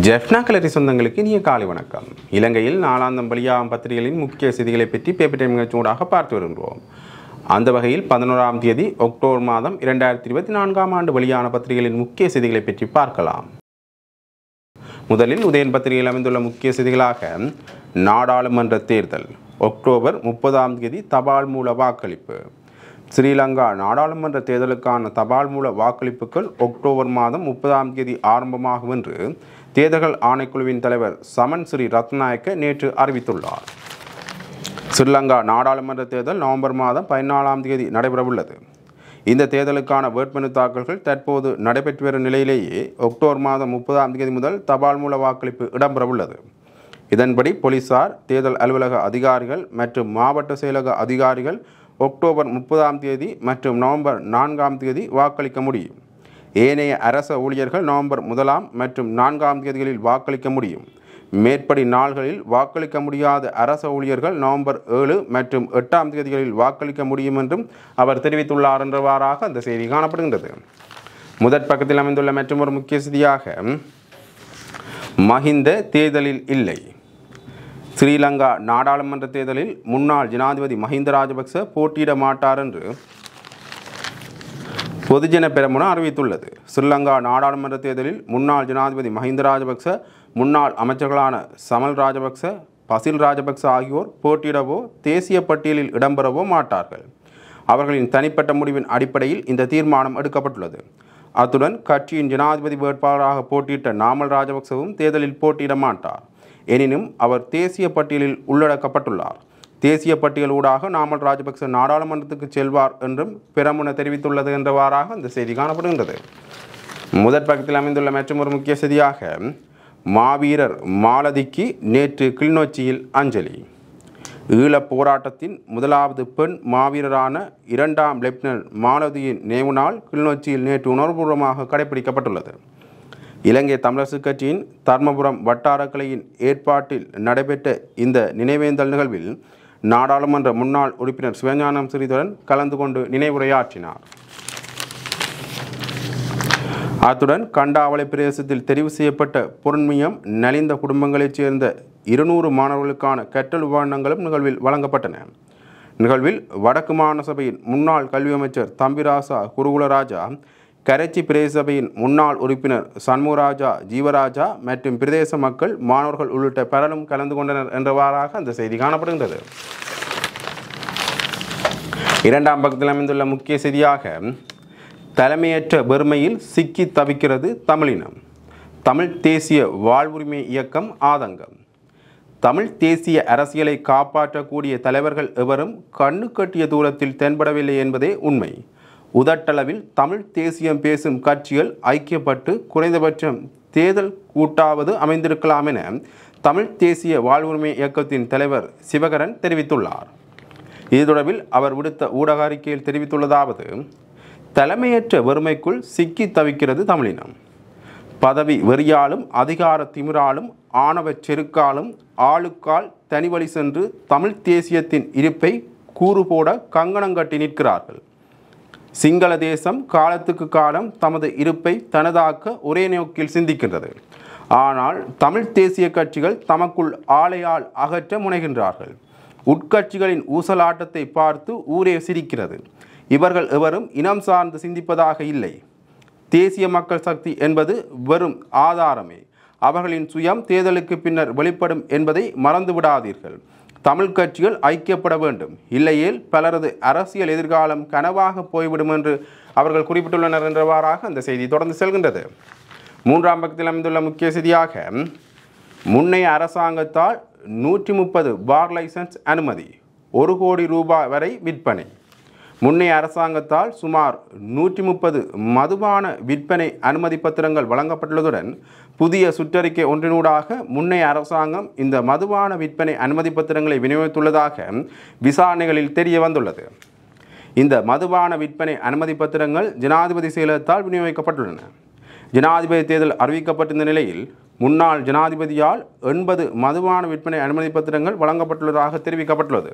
ஜெஃப்னா கலரி சொந்தங்களுக்கு இனிய காலை வணக்கம் இலங்கையில் நாளாந்தம் வெளியாகும் பத்திரிகைகளின் முக்கிய செய்திகளை பற்றி பேப்பர் டைம் நிகழ்ச்சியூடாக பார்த்து வருகின்றோம் அந்த வகையில் பதினோராம் தேதி அக்டோபர் மாதம் இரண்டாயிரத்தி இருபத்தி நான்காம் ஆண்டு வெளியான பத்திரிகைகளின் முக்கிய செய்திகளை பற்றி பார்க்கலாம் முதலில் உதயன் பத்திரிகையில் அமைந்துள்ள முக்கிய செய்திகளாக நாடாளுமன்ற தேர்தல் அக்டோபர் முப்பதாம் தேதி தபால் மூல வாக்களிப்பு ஸ்ரீலங்கா நாடாளுமன்ற தேர்தலுக்கான தபால் மூல வாக்களிப்புகள் அக்டோபர் மாதம் முப்பதாம் தேதி ஆரம்பமாகும் என்று தேர்தல்கள் ஆணைக்குழுவின் தலைவர் சமன் ஸ்ரீ ரத்நாயக்க நேற்று அறிவித்துள்ளார் ஸ்ரீலங்கா நாடாளுமன்ற தேர்தல் நவம்பர் மாதம் பதினாலாம் தேதி நடைபெறவுள்ளது இந்த தேர்தலுக்கான வேட்புமனு தாக்கல்கள் தற்போது நடைபெற்று வரும் நிலையிலேயே அக்டோபர் மாதம் முப்பதாம் தேதி முதல் தபால் மூல வாக்களிப்பு இடம்பெறவுள்ளது இதன்படி போலீசார் தேர்தல் அலுவலக அதிகாரிகள் மற்றும் மாவட்ட செயலக அதிகாரிகள் அக்டோபர் முப்பதாம் தேதி மற்றும் நவம்பர் நான்காம் தேதி வாக்களிக்க முடியும் ஏனைய அரச ஊழியர்கள் நவம்பர் முதலாம் மற்றும் நான்காம் தேதிகளில் வாக்களிக்க முடியும் மேற்படி நாள்களில் வாக்களிக்க முடியாத அரச ஊழியர்கள் நவம்பர் ஏழு மற்றும் எட்டாம் தேதிகளில் வாக்களிக்க முடியும் என்றும் அவர் தெரிவித்துள்ளார் என்றவாறாக அந்த செய்தி காணப்படுகின்றது முதற் பக்கத்தில் அமைந்துள்ள மற்றொரு முக்கிய செய்தியாக மஹிந்த தேர்தலில் இல்லை ஸ்ரீலங்கா நாடாளுமன்ற தேர்தலில் முன்னாள் ஜனாதிபதி மஹிந்த ராஜபக்ச போட்டியிட மாட்டார் என்று பொதுஜன பெரமுன அறிவித்துள்ளது ஸ்ரீலங்கா நாடாளுமன்ற தேர்தலில் முன்னாள் ஜனாதிபதி மஹிந்த ராஜபக்ச முன்னாள் அமைச்சர்களான சமல் ராஜபக்ச பசில் ராஜபக்ச ஆகியோர் போட்டியிடவோ தேசிய பட்டியலில் இடம்பெறவோ மாட்டார்கள் அவர்களின் தனிப்பட்ட முடிவின் அடிப்படையில் இந்த தீர்மானம் எடுக்கப்பட்டுள்ளது அத்துடன் கட்சியின் ஜனாதிபதி வேட்பாளராக போட்டியிட்ட நாமல் ராஜபக்சவும் தேர்தலில் போட்டியிட மாட்டார் எனினும் அவர் தேசிய பட்டியலில் உள்ளடக்கப்பட்டுள்ளார் தேசிய பட்டியல் ஊடாக நாமல் ராஜபக்ச நாடாளுமன்றத்துக்கு செல்வார் என்றும் பெரமுன தெரிவித்துள்ளது என்றவாறாக இந்த செய்தி காணப்படுகின்றது முதற் பக்கத்தில் அமைந்துள்ள மற்றொரு முக்கிய செய்தியாக மாவீரர் மாலதிக்கு நேற்று கிளிநொச்சியில் அஞ்சலி ஈழப் போராட்டத்தின் முதலாவது பெண் மாவீரரான இரண்டாம் லெப்டினன்ட் மாலதியின் நினைவு நாள் கிளிநொச்சியில் நேற்று உணர்வுபூர்வமாக கடைபிடிக்கப்பட்டுள்ளது இலங்கை தமிழரசு கட்சியின் தர்மபுரம் வட்டார கிளையின் ஏற்பாட்டில் நடைபெற்ற இந்த நினைவேந்தல் நிகழ்வில் நாடாளுமன்ற முன்னாள் உறுப்பினர் சிவஞானம் ஸ்ரீதரன் கலந்து கொண்டு நினைவுரையாற்றினார் அத்துடன் கண்டாவளை பிரதேசத்தில் தெரிவு செய்யப்பட்ட பொருண்மியம் நலிந்த குடும்பங்களைச் சேர்ந்த இருநூறு மாணவர்களுக்கான கற்றல் உபகரணங்களும் நிகழ்வில் வழங்கப்பட்டன நிகழ்வில் வடக்கு மாகாண சபையின் முன்னாள் கல்வி அமைச்சர் தம்பிராசா குருகுலராஜா கரைச்சி பிரதேச சபையின் முன்னாள் உறுப்பினர் சண்முகராஜா ஜீவராஜா மற்றும் பிரதேச மக்கள் மாணவர்கள் உள்ளிட்ட பலரும் கலந்து கொண்டனர் என்றவாறாக அந்த செய்தி காணப்படுகின்றது இரண்டாம் பக்கத்தில் அமைந்துள்ள முக்கிய செய்தியாக தலைமையற்ற வெறுமையில் சிக்கி தவிக்கிறது தமிழினம் தமிழ் தேசிய வாழ்வுரிமை இயக்கம் ஆதங்கம் தமிழ் தேசிய அரசியலை காப்பாற்றக்கூடிய தலைவர்கள் எவரும் கண்ணு கட்டிய தூரத்தில் தென்படவில்லை என்பதே உண்மை உதட்டளவில் தமிழ் தேசியம் பேசும் கட்சிகள் ஐக்கியப்பட்டு குறைந்தபட்சம் தேர்தல் கூட்டாவது அமைந்திருக்கலாம் என தமிழ் தேசிய வாழ்வுரிமை இயக்கத்தின் தலைவர் சிவகரன் தெரிவித்துள்ளார் இது தொடர்பில் அவர் விடுத்த ஊடக அறிக்கையில் தெரிவித்துள்ளதாவது தலைமையற்ற வறுமைக்குள் சிக்கி தவிக்கிறது தமிழினம் பதவி வெறியாலும் அதிகார திமிராலும் ஆணவச் செருக்காலும் ஆளுக்கால் தனிவழி சென்று தமிழ் தேசியத்தின் இருப்பை கூறு போட கங்கணங்கட்டி நிற்கிறார்கள் சிங்கள தேசம் காலத்துக்கு காலம் தமது இருப்பை தனதாக்க ஒரே நோக்கில் சிந்திக்கின்றது ஆனால் தமிழ் தேசிய கட்சிகள் தமக்குள் ஆலையால் அகற்ற முனைகின்றார்கள் உட்கட்சிகளின் ஊசலாட்டத்தை பார்த்து ஊரே சிரிக்கிறது இவர்கள் எவரும் இனம் சார்ந்து சிந்திப்பதாக இல்லை தேசிய மக்கள் சக்தி என்பது வெறும் ஆதாரமே அவர்களின் சுயம் தேர்தலுக்கு பின்னர் வெளிப்படும் என்பதை மறந்து விடாதீர்கள் தமிழ் கட்சிகள் ஐக்கியப்பட வேண்டும் இல்லையேல் பலரது அரசியல் எதிர்காலம் கனவாக போய்விடும் என்று அவர்கள் குறிப்பிட்டுள்ளனர் என்றவாறாக அந்த செய்தி தொடர்ந்து செல்கின்றது மூன்றாம் பக்கத்தில் அமைந்துள்ள முக்கிய செய்தியாக முன்னைய அரசாங்கத்தால் நூற்றி முப்பது பார் லைசன்ஸ் அனுமதி ஒரு கோடி ரூபாய் வரை விற்பனை முன்னைய அரசாங்கத்தால் சுமார் நூற்றி முப்பது மதுபான விற்பனை அனுமதி பத்திரங்கள் வழங்கப்பட்டுள்ளதுடன் புதிய சுற்றறிக்கை ஒன்றினூடாக முன்னைய அரசாங்கம் இந்த மதுபான விற்பனை அனுமதி பத்திரங்களை விநியோகித்துள்ளதாக விசாரணைகளில் தெரிய வந்துள்ளது இந்த மதுபான விற்பனை அனுமதி பத்திரங்கள் ஜனாதிபதி செயலகத்தால் விநியோகிக்கப்பட்டுள்ளன ஜனாதிபதி தேர்தல் அறிவிக்கப்பட்டிருந்த நிலையில் முன்னாள் ஜனாதிபதியால் எண்பது மதுபான விற்பனை அனுமதி பத்திரங்கள் வழங்கப்பட்டுள்ளதாக தெரிவிக்கப்பட்டுள்ளது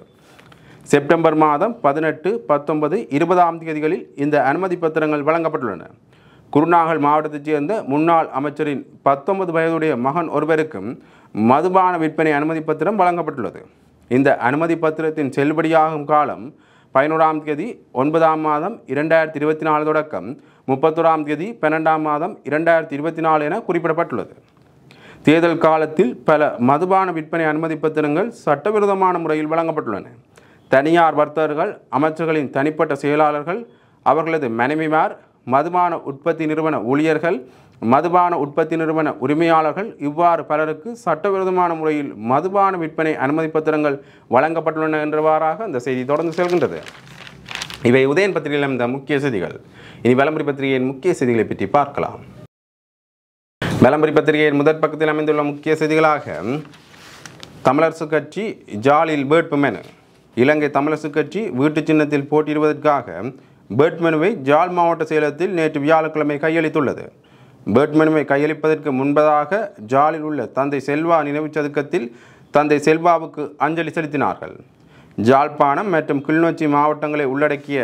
செப்டம்பர் மாதம் பதினெட்டு பத்தொன்பது இருபதாம் தேதிகளில் இந்த அனுமதி பத்திரங்கள் வழங்கப்பட்டுள்ளன குருநாகல் மாவட்டத்தைச் சேர்ந்த முன்னாள் அமைச்சரின் பத்தொன்பது வயதுடைய மகன் ஒருவருக்கும் மதுபான விற்பனை அனுமதி பத்திரம் வழங்கப்பட்டுள்ளது இந்த அனுமதி பத்திரத்தின் செல்லுபடியாகும் காலம் பதினோராம் தேதி ஒன்பதாம் மாதம் இரண்டாயிரத்தி இருபத்தி நாலு தொடக்கம் முப்பத்தோராம் தேதி பன்னெண்டாம் மாதம் இரண்டாயிரத்தி இருபத்தி நாலு என குறிப்பிடப்பட்டுள்ளது தேர்தல் காலத்தில் பல மதுபான விற்பனை அனுமதி பத்திரங்கள் சட்டவிரோதமான முறையில் வழங்கப்பட்டுள்ளன தனியார் வர்த்தகர்கள் அமைச்சர்களின் தனிப்பட்ட செயலாளர்கள் அவர்களது மனைவிமார் மதுபான உற்பத்தி நிறுவன ஊழியர்கள் மதுபான உற்பத்தி நிறுவன உரிமையாளர்கள் இவ்வாறு பலருக்கு சட்டவிரோதமான முறையில் மதுபான விற்பனை அனுமதி பத்திரங்கள் வழங்கப்பட்டுள்ளன என்றவாறாக அந்த செய்தி தொடர்ந்து செல்கின்றது இவை உதயன் பத்திரிகையில் இந்த முக்கிய செய்திகள் இனி விளம்பரி பத்திரிகையின் முக்கிய செய்திகளை பற்றி பார்க்கலாம் விளம்பரி பத்திரிகையின் முதற் பக்கத்தில் அமைந்துள்ள முக்கிய செய்திகளாக தமிழரசு கட்சி ஜாலில் வேட்புமெனு இலங்கை தமிழரசு கட்சி வீட்டு சின்னத்தில் போட்டியிடுவதற்காக வேட்புமனுவை ஜாழ் மாவட்ட செயலகத்தில் நேற்று வியாழக்கிழமை கையளித்துள்ளது வேட்புமனுவை கையளிப்பதற்கு முன்பதாக ஜாலில் உள்ள தந்தை செல்வா நினைவுச் சதுக்கத்தில் தந்தை செல்வாவுக்கு அஞ்சலி செலுத்தினார்கள் ஜாழ்ப்பாணம் மற்றும் கிளிநொச்சி மாவட்டங்களை உள்ளடக்கிய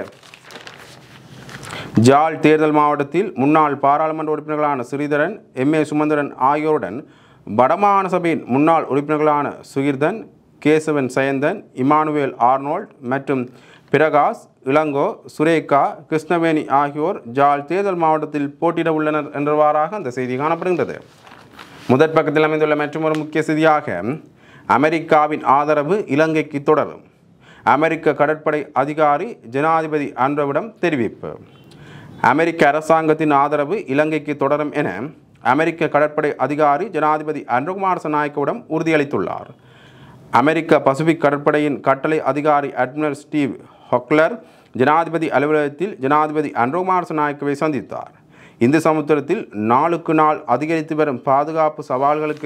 ஜாழ் தேர்தல் மாவட்டத்தில் முன்னாள் பாராளுமன்ற உறுப்பினர்களான ஸ்ரீதரன் எம் ஏ சுமந்திரன் ஆகியோருடன் வடமாகாண சபையின் முன்னாள் உறுப்பினர்களான சுகிர்தன் கேசவன் சயந்தன் இமானுவேல் ஆர்னோல்ட் மற்றும் பிரகாஷ் இளங்கோ சுரேகா கிருஷ்ணவேணி ஆகியோர் ஜாழ் தேர்தல் மாவட்டத்தில் போட்டியிட உள்ளனர் என்றவாறாக அந்த செய்தி காணப்படுகின்றது முதற் பக்கத்தில் அமைந்துள்ள மற்றொரு முக்கிய செய்தியாக அமெரிக்காவின் ஆதரவு இலங்கைக்கு தொடரும் அமெரிக்க கடற்படை அதிகாரி ஜனாதிபதி அன்ரவிடம் தெரிவிப்பு அமெரிக்க அரசாங்கத்தின் ஆதரவு இலங்கைக்கு தொடரும் என அமெரிக்க கடற்படை அதிகாரி ஜனாதிபதி அன்ருகுமார் சநாயக்கவிடம் உறுதியளித்துள்ளார் அமெரிக்க பசிபிக் கடற்படையின் கட்டளை அதிகாரி அட்மிரல் ஸ்டீவ் ஹொக்லர் ஜனாதிபதி அலுவலகத்தில் ஜனாதிபதி அன்ருகுமார் சநாயக்கவை சந்தித்தார் இந்து சமுத்திரத்தில் நாளுக்கு நாள் அதிகரித்து வரும் பாதுகாப்பு சவால்களுக்கு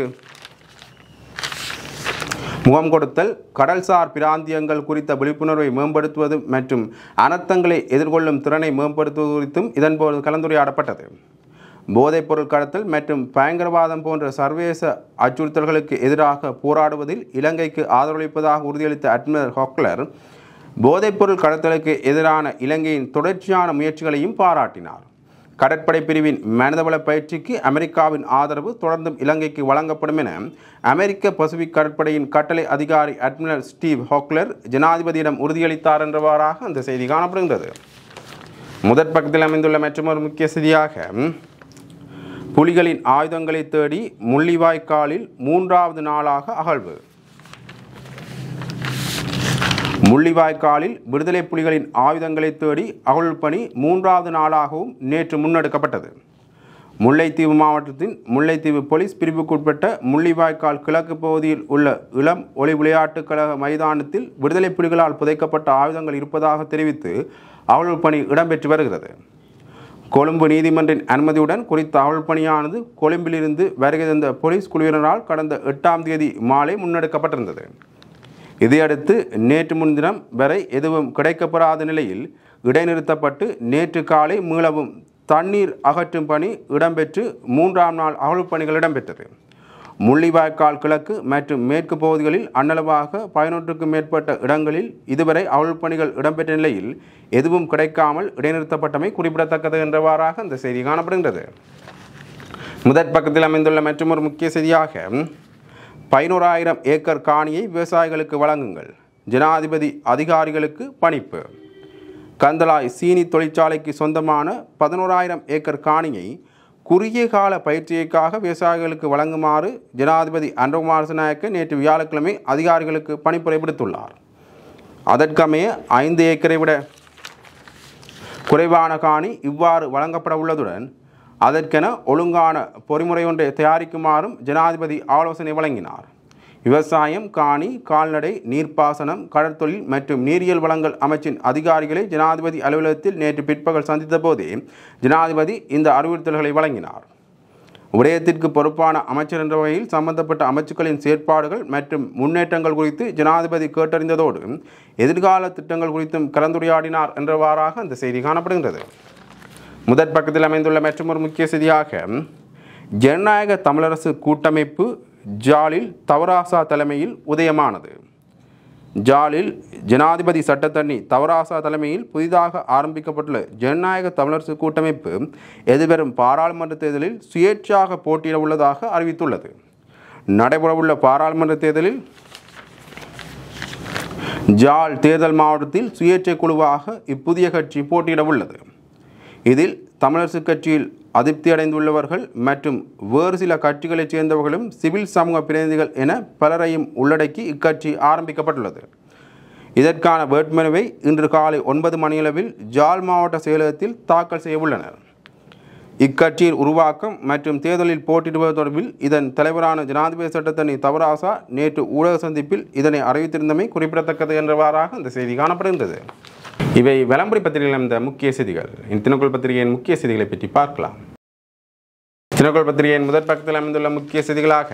முகம் கொடுத்தல் கடல்சார் பிராந்தியங்கள் குறித்த விழிப்புணர்வை மேம்படுத்துவது மற்றும் அனர்த்தங்களை எதிர்கொள்ளும் திறனை மேம்படுத்துவது குறித்தும் இதன்போது கலந்துரையாடப்பட்டது போதைப்பொருள் கடத்தல் மற்றும் பயங்கரவாதம் போன்ற சர்வதேச அச்சுறுத்தல்களுக்கு எதிராக போராடுவதில் இலங்கைக்கு ஆதரவளிப்பதாக உறுதியளித்த அட்மிரல் ஹொக்லர் போதைப்பொருள் கடத்தலுக்கு எதிரான இலங்கையின் தொடர்ச்சியான முயற்சிகளையும் பாராட்டினார் கடற்படை பிரிவின் மனிதவள பயிற்சிக்கு அமெரிக்காவின் ஆதரவு தொடர்ந்தும் இலங்கைக்கு வழங்கப்படும் என அமெரிக்க பசிபிக் கடற்படையின் கட்டளை அதிகாரி அட்மிரல் ஸ்டீவ் ஹாக்லர் ஜனாதிபதியிடம் உறுதியளித்தார் என்றவாறாக அந்த செய்தி காணப்படுகின்றது முதற் பக்கத்தில் அமைந்துள்ள மற்றொரு முக்கிய செய்தியாக புலிகளின் ஆயுதங்களை தேடி முள்ளிவாய்க்காலில் மூன்றாவது நாளாக அகழ்வு முள்ளிவாய்க்காலில் விடுதலை புலிகளின் ஆயுதங்களை தேடி அகழ்வு பணி மூன்றாவது நாளாகவும் நேற்று முன்னெடுக்கப்பட்டது முல்லைத்தீவு மாவட்டத்தின் முல்லைத்தீவு போலீஸ் பிரிவுக்குட்பட்ட முள்ளிவாய்க்கால் கிழக்கு பகுதியில் உள்ள இளம் ஒளி விளையாட்டுக் கழக மைதானத்தில் விடுதலை புலிகளால் புதைக்கப்பட்ட ஆயுதங்கள் இருப்பதாக தெரிவித்து அகழ்வு பணி இடம்பெற்று வருகிறது கொழும்பு நீதிமன்றின் அனுமதியுடன் குறித்த அகழ்வு பணியானது கொழும்பிலிருந்து வருகை தந்த போலீஸ் குழுவினரால் கடந்த எட்டாம் தேதி மாலை முன்னெடுக்கப்பட்டிருந்தது இதையடுத்து நேற்று முன்தினம் வரை எதுவும் கிடைக்கப்பெறாத நிலையில் இடைநிறுத்தப்பட்டு நேற்று காலை மீளவும் தண்ணீர் அகற்றும் பணி இடம்பெற்று மூன்றாம் நாள் அகழ்வுப் பணிகள் இடம்பெற்றது முள்ளிவாய்க்கால் கிழக்கு மற்றும் மேற்கு பகுதிகளில் அன்னளவாக பதினொன்றுக்கும் மேற்பட்ட இடங்களில் இதுவரை அகழ்வுப் பணிகள் இடம்பெற்ற நிலையில் எதுவும் கிடைக்காமல் இடைநிறுத்தப்பட்டமை குறிப்பிடத்தக்கது என்றவாறாக அந்த செய்தி காணப்படுகின்றது முதற் பக்கத்தில் அமைந்துள்ள மற்றொரு முக்கிய செய்தியாக பதினோராயிரம் ஏக்கர் காணியை விவசாயிகளுக்கு வழங்குங்கள் ஜனாதிபதி அதிகாரிகளுக்கு பணிப்பு கந்தலாய் சீனி தொழிற்சாலைக்கு சொந்தமான பதினோராயிரம் ஏக்கர் காணியை குறுகிய கால பயிற்சியைக்காக விவசாயிகளுக்கு வழங்குமாறு ஜனாதிபதி அன்றகுமார் நாயக்க நேற்று வியாழக்கிழமை அதிகாரிகளுக்கு பணிப்புரை விடுத்துள்ளார் அதற்கமைய ஐந்து ஏக்கரை விட குறைவான காணி இவ்வாறு வழங்கப்பட உள்ளதுடன் அதற்கென ஒழுங்கான பொறிமுறை ஒன்றை தயாரிக்குமாறும் ஜனாதிபதி ஆலோசனை வழங்கினார் விவசாயம் காணி கால்நடை நீர்ப்பாசனம் கடற்தொழில் மற்றும் நீரியல் வளங்கள் அமைச்சின் அதிகாரிகளை ஜனாதிபதி அலுவலகத்தில் நேற்று பிற்பகல் சந்தித்த போதே ஜனாதிபதி இந்த அறிவுறுத்தல்களை வழங்கினார் விடயத்திற்கு பொறுப்பான அமைச்சர் என்ற வகையில் சம்பந்தப்பட்ட அமைச்சுக்களின் செயற்பாடுகள் மற்றும் முன்னேற்றங்கள் குறித்து ஜனாதிபதி கேட்டறிந்ததோடு எதிர்கால திட்டங்கள் குறித்தும் கலந்துரையாடினார் என்றவாறாக அந்த செய்தி காணப்படுகின்றது முதற் பக்கத்தில் அமைந்துள்ள மற்றொரு முக்கிய செய்தியாக ஜனநாயக தமிழரசு கூட்டமைப்பு ஜாலில் தவராசா தலைமையில் உதயமானது ஜாலில் ஜனாதிபதி சட்டத்தண்ணி தவராசா தலைமையில் புதிதாக ஆரம்பிக்கப்பட்டுள்ள ஜனநாயக தமிழரசு கூட்டமைப்பு எதிர்வரும் பாராளுமன்ற தேர்தலில் சுயேட்சையாக போட்டியிட உள்ளதாக அறிவித்துள்ளது நடைபெறவுள்ள பாராளுமன்ற தேர்தலில் ஜாழ் தேர்தல் மாவட்டத்தில் சுயேட்சை குழுவாக இப்புதிய கட்சி போட்டியிட உள்ளது இதில் தமிழரசு கட்சியில் அதிருப்தி அடைந்துள்ளவர்கள் மற்றும் வேறு சில கட்சிகளைச் சேர்ந்தவர்களும் சிவில் சமூக பிரதிநிதிகள் என பலரையும் உள்ளடக்கி இக்கட்சி ஆரம்பிக்கப்பட்டுள்ளது இதற்கான வேட்புமனுவை இன்று காலை ஒன்பது மணியளவில் ஜாழ் மாவட்ட செயலகத்தில் தாக்கல் செய்ய உள்ளனர் இக்கட்சியின் உருவாக்கம் மற்றும் தேர்தலில் போட்டியிடுவது தொடர்பில் இதன் தலைவரான ஜனாதிபதி சட்டத்தனி தவராசா நேற்று ஊடக சந்திப்பில் இதனை அறிவித்திருந்தமை குறிப்பிடத்தக்கது என்றவாறாக இந்த செய்தி காணப்படுகின்றது இவை விளம்பரி பத்திரிகையில் இந்த முக்கிய செய்திகள் இந்த தினக்குள் பத்திரிகையின் முக்கிய செய்திகளை பற்றி பார்க்கலாம் தினக்குள் பத்திரிகையின் முதற் பக்கத்தில் அமைந்துள்ள முக்கிய செய்திகளாக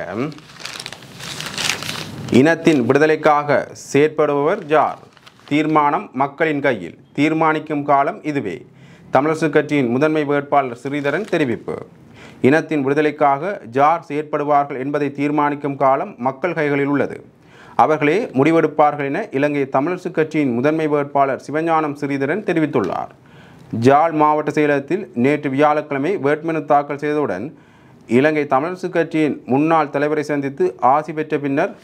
இனத்தின் விடுதலைக்காக செயற்படுபவர் ஜார் தீர்மானம் மக்களின் கையில் தீர்மானிக்கும் காலம் இதுவே தமிழரசு கட்சியின் முதன்மை வேட்பாளர் ஸ்ரீதரன் தெரிவிப்பு இனத்தின் விடுதலைக்காக ஜார் செயற்படுவார்கள் என்பதை தீர்மானிக்கும் காலம் மக்கள் கைகளில் உள்ளது அவர்களே முடிவெடுப்பார்கள் என இலங்கை தமிழரசு கட்சியின் முதன்மை வேட்பாளர் சிவஞானம் ஸ்ரீதரன் தெரிவித்துள்ளார் ஜாழ் மாவட்ட செயலகத்தில் நேற்று வியாழக்கிழமை வேட்புமனு தாக்கல் செய்தவுடன் இலங்கை தமிழரசு கட்சியின் முன்னாள் தலைவரை சந்தித்து ஆசி பெற்ற பின்னர்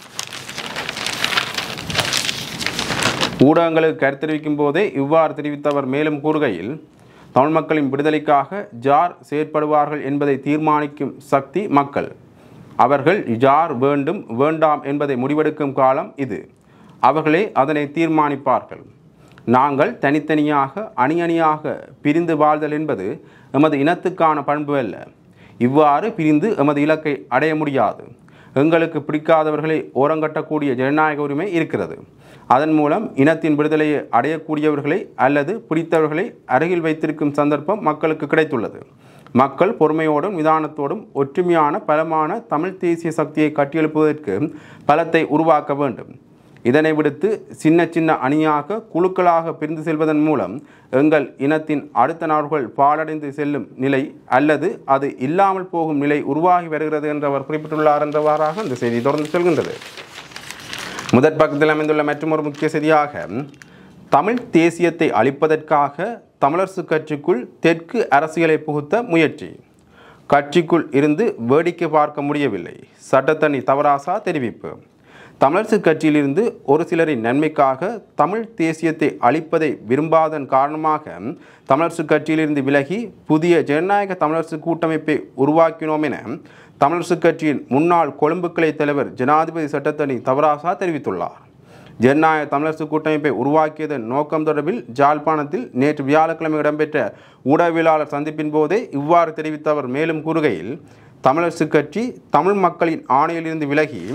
ஊடகங்களுக்கு கருத்து தெரிவிக்கும் போதே இவ்வாறு தெரிவித்தவர் மேலும் கூறுகையில் தமிழ் மக்களின் விடுதலைக்காக ஜார் செயற்படுவார்கள் என்பதை தீர்மானிக்கும் சக்தி மக்கள் அவர்கள் ஜார் வேண்டும் வேண்டாம் என்பதை முடிவெடுக்கும் காலம் இது அவர்களே அதனை தீர்மானிப்பார்கள் நாங்கள் தனித்தனியாக அணி அணியாக பிரிந்து வாழ்தல் என்பது எமது இனத்துக்கான பண்பு அல்ல இவ்வாறு பிரிந்து எமது இலக்கை அடைய முடியாது எங்களுக்கு பிடிக்காதவர்களை ஓரங்கட்டக்கூடிய ஜனநாயக உரிமை இருக்கிறது அதன் மூலம் இனத்தின் விடுதலையை அடையக்கூடியவர்களை அல்லது பிடித்தவர்களை அருகில் வைத்திருக்கும் சந்தர்ப்பம் மக்களுக்கு கிடைத்துள்ளது மக்கள் பொறுமையோடும் நிதானத்தோடும் ஒற்றுமையான பலமான தமிழ் தேசிய சக்தியை கட்டியெழுப்புவதற்கு பலத்தை உருவாக்க வேண்டும் இதனை விடுத்து சின்ன சின்ன அணியாக குழுக்களாக பிரிந்து செல்வதன் மூலம் எங்கள் இனத்தின் அடுத்த நாடுகள் பாலடைந்து செல்லும் நிலை அல்லது அது இல்லாமல் போகும் நிலை உருவாகி வருகிறது என்று அவர் குறிப்பிட்டுள்ளார் என்றவாறாக இந்த செய்தி தொடர்ந்து செல்கின்றது முதற் பக்கத்தில் அமைந்துள்ள மற்றொரு முக்கிய செய்தியாக தமிழ் தேசியத்தை அழிப்பதற்காக தமிழரசு கட்சிக்குள் தெற்கு அரசியலை புகுத்த முயற்சி கட்சிக்குள் இருந்து வேடிக்கை பார்க்க முடியவில்லை சட்டத்தண்ணி தவராசா தெரிவிப்பு தமிழரசு கட்சியிலிருந்து ஒரு சிலரின் நன்மைக்காக தமிழ் தேசியத்தை அழிப்பதை விரும்பாதன் காரணமாக தமிழரசு கட்சியிலிருந்து விலகி புதிய ஜனநாயக தமிழரசு கூட்டமைப்பை உருவாக்கினோம் என தமிழரசு கட்சியின் முன்னாள் கொழும்பு கிளை தலைவர் ஜனாதிபதி சட்டத்தனி தவராசா தெரிவித்துள்ளார் ஜனநாயக தமிழரசு கூட்டமைப்பை உருவாக்கியதன் நோக்கம் தொடர்பில் ஜாழ்ப்பாணத்தில் நேற்று வியாழக்கிழமை இடம்பெற்ற ஊடகவியலாளர் சந்திப்பின் போதே இவ்வாறு தெரிவித்த அவர் மேலும் கூறுகையில் தமிழரசு கட்சி தமிழ் மக்களின் ஆணையிலிருந்து விலகி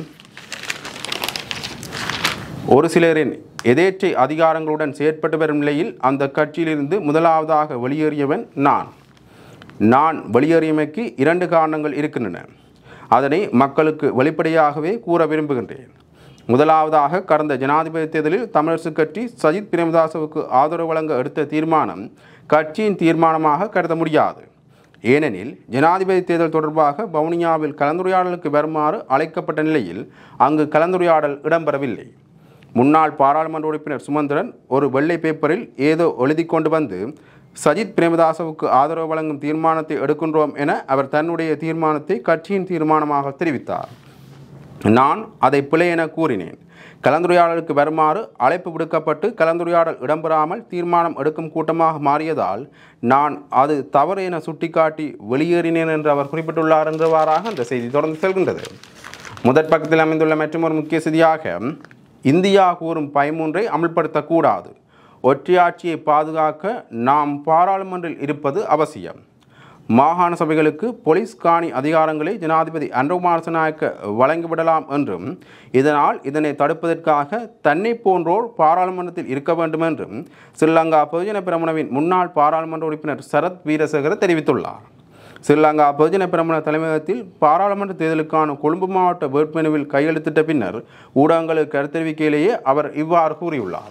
ஒரு சிலரின் எதேச்சை அதிகாரங்களுடன் செயற்பட்டு வரும் நிலையில் அந்த கட்சியிலிருந்து முதலாவதாக வெளியேறியவன் நான் நான் வெளியேறியமைக்கு இரண்டு காரணங்கள் இருக்கின்றன அதனை மக்களுக்கு வெளிப்படையாகவே கூற விரும்புகின்றேன் முதலாவதாக கடந்த ஜனாதிபதி தேர்தலில் தமிழரசு கட்சி சஜித் பிரேமதாசவுக்கு ஆதரவு வழங்க எடுத்த தீர்மானம் கட்சியின் தீர்மானமாக கருத முடியாது ஏனெனில் ஜனாதிபதி தேர்தல் தொடர்பாக வவுனியாவில் கலந்துரையாடலுக்கு வருமாறு அழைக்கப்பட்ட நிலையில் அங்கு கலந்துரையாடல் இடம்பெறவில்லை முன்னாள் பாராளுமன்ற உறுப்பினர் சுமந்திரன் ஒரு வெள்ளை பேப்பரில் ஏதோ எழுதி கொண்டு வந்து சஜித் பிரேமதாசவுக்கு ஆதரவு வழங்கும் தீர்மானத்தை எடுக்கின்றோம் என அவர் தன்னுடைய தீர்மானத்தை கட்சியின் தீர்மானமாக தெரிவித்தார் நான் அதை பிழை என கூறினேன் கலந்துரையாடலுக்கு வருமாறு அழைப்பு விடுக்கப்பட்டு கலந்துரையாடல் இடம்பெறாமல் தீர்மானம் எடுக்கும் கூட்டமாக மாறியதால் நான் அது தவறு என சுட்டிக்காட்டி வெளியேறினேன் என்று அவர் குறிப்பிட்டுள்ளார் என்றவாறாக அந்த செய்தி தொடர்ந்து செல்கின்றது முதற் பக்கத்தில் அமைந்துள்ள மற்றொரு முக்கிய செய்தியாக இந்தியா கூறும் பயமூன்றை அமல்படுத்தக்கூடாது ஒற்றையாட்சியை பாதுகாக்க நாம் பாராளுமன்றில் இருப்பது அவசியம் மாகாண சபைகளுக்கு போலீஸ் காணி அதிகாரங்களை ஜனாதிபதி அன்ரோகுமார் நாயக்க வழங்கிவிடலாம் என்றும் இதனால் இதனை தடுப்பதற்காக தன்னை போன்றோர் பாராளுமன்றத்தில் இருக்க வேண்டும் என்றும் ஸ்ரீலங்கா பொதுஜன பிரமுனவின் முன்னாள் பாராளுமன்ற உறுப்பினர் சரத் வீரசேகர தெரிவித்துள்ளார் ஸ்ரீலங்கா பொதுஜன பிரமுன தலைமையகத்தில் பாராளுமன்ற தேர்தலுக்கான கொழும்பு மாவட்ட வேட்புமனுவில் கையெழுத்திட்ட பின்னர் ஊடகங்களுக்கு கருத்தெரிவிக்கையிலேயே அவர் இவ்வாறு கூறியுள்ளார்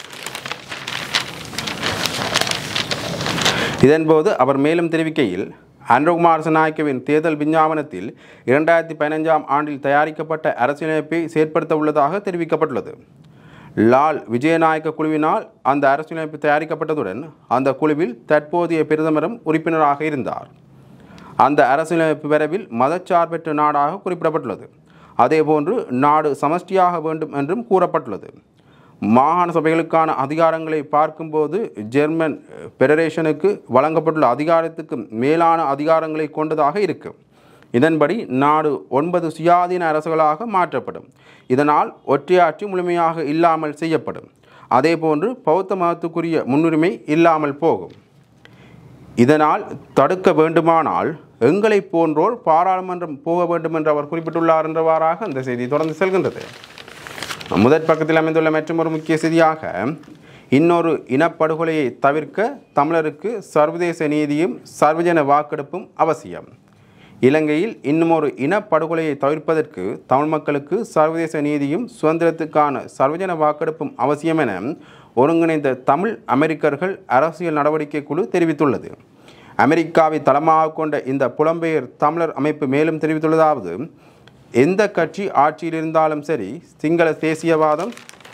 இதன்போது அவர் மேலும் தெரிவிக்கையில் அன்ரகுமார் நாயக்கவின் தேர்தல் விஞ்ஞாபனத்தில் இரண்டாயிரத்தி பதினஞ்சாம் ஆண்டில் தயாரிக்கப்பட்ட அரசியலமைப்பை செயற்படுத்த உள்ளதாக தெரிவிக்கப்பட்டுள்ளது லால் விஜயநாயக்க குழுவினால் அந்த அரசியலமைப்பு தயாரிக்கப்பட்டதுடன் அந்த குழுவில் தற்போதைய பிரதமரும் உறுப்பினராக இருந்தார் அந்த அரசியலமைப்பு வரைவில் மதச்சார்பற்ற நாடாக குறிப்பிடப்பட்டுள்ளது அதேபோன்று நாடு சமஷ்டியாக வேண்டும் என்றும் கூறப்பட்டுள்ளது மாகாண சபைகளுக்கான அதிகாரங்களை பார்க்கும்போது ஜெர்மன் பெடரேஷனுக்கு வழங்கப்பட்டுள்ள அதிகாரத்துக்கு மேலான அதிகாரங்களை கொண்டதாக இருக்கும் இதன்படி நாடு ஒன்பது சுயாதீன அரசுகளாக மாற்றப்படும் இதனால் ஒற்றையாட்சி முழுமையாக இல்லாமல் செய்யப்படும் அதேபோன்று பௌத்த மதத்துக்குரிய முன்னுரிமை இல்லாமல் போகும் இதனால் தடுக்க வேண்டுமானால் எங்களை போன்றோர் பாராளுமன்றம் போக வேண்டும் என்று அவர் குறிப்பிட்டுள்ளார் என்றவாறாக அந்த செய்தி தொடர்ந்து செல்கின்றது முதற் பக்கத்தில் அமைந்துள்ள மற்றொரு முக்கிய செய்தியாக இன்னொரு இனப்படுகொலையை தவிர்க்க தமிழருக்கு சர்வதேச நீதியும் சர்வஜன வாக்கெடுப்பும் அவசியம் இலங்கையில் இன்னும் ஒரு இனப்படுகொலையை தவிர்ப்பதற்கு தமிழ் மக்களுக்கு சர்வதேச நீதியும் சுதந்திரத்துக்கான சர்வஜன வாக்கெடுப்பும் அவசியம் என ஒருங்கிணைந்த தமிழ் அமெரிக்கர்கள் அரசியல் நடவடிக்கை குழு தெரிவித்துள்ளது அமெரிக்காவை தளமாக கொண்ட இந்த புலம்பெயர் தமிழர் அமைப்பு மேலும் தெரிவித்துள்ளதாவது எந்த கட்சி ஆட்சியில் இருந்தாலும் சரி சிங்கள தேசியவாதம்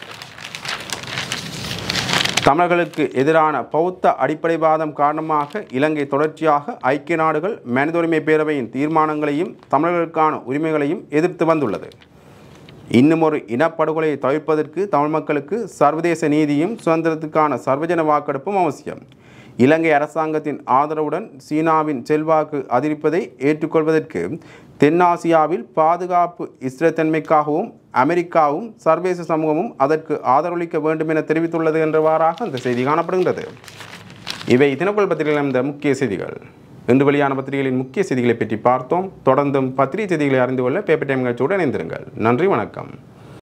தமிழர்களுக்கு எதிரான பௌத்த அடிப்படைவாதம் காரணமாக இலங்கை தொடர்ச்சியாக ஐக்கிய நாடுகள் மனித உரிமை பேரவையின் தீர்மானங்களையும் தமிழர்களுக்கான உரிமைகளையும் எதிர்த்து வந்துள்ளது இன்னும் ஒரு இனப்படுகொலையை தவிர்ப்பதற்கு தமிழ் மக்களுக்கு சர்வதேச நீதியும் சுதந்திரத்துக்கான சர்வஜன வாக்கெடுப்பும் அவசியம் இலங்கை அரசாங்கத்தின் ஆதரவுடன் சீனாவின் செல்வாக்கு அதிகரிப்பதை ஏற்றுக்கொள்வதற்கு தென்னாசியாவில் பாதுகாப்பு ஸ்திரத்தன்மைக்காகவும் அமெரிக்காவும் சர்வதேச சமூகமும் அதற்கு ஆதரவளிக்க வேண்டும் என தெரிவித்துள்ளது என்றவாறாக அந்த செய்தி காணப்படுகின்றது இவை தினக்குள் பத்திரிகையில் இந்த முக்கிய செய்திகள் இன்று வெளியான பத்திரிகைகளின் முக்கிய செய்திகளை பற்றி பார்த்தோம் தொடர்ந்தும் பத்திரிகை செய்திகளை அறிந்து கொள்ள பேப்பர் டைம் நிகழ்ச்சியுடன் இணைந்திருங்கள் நன்றி வணக்கம்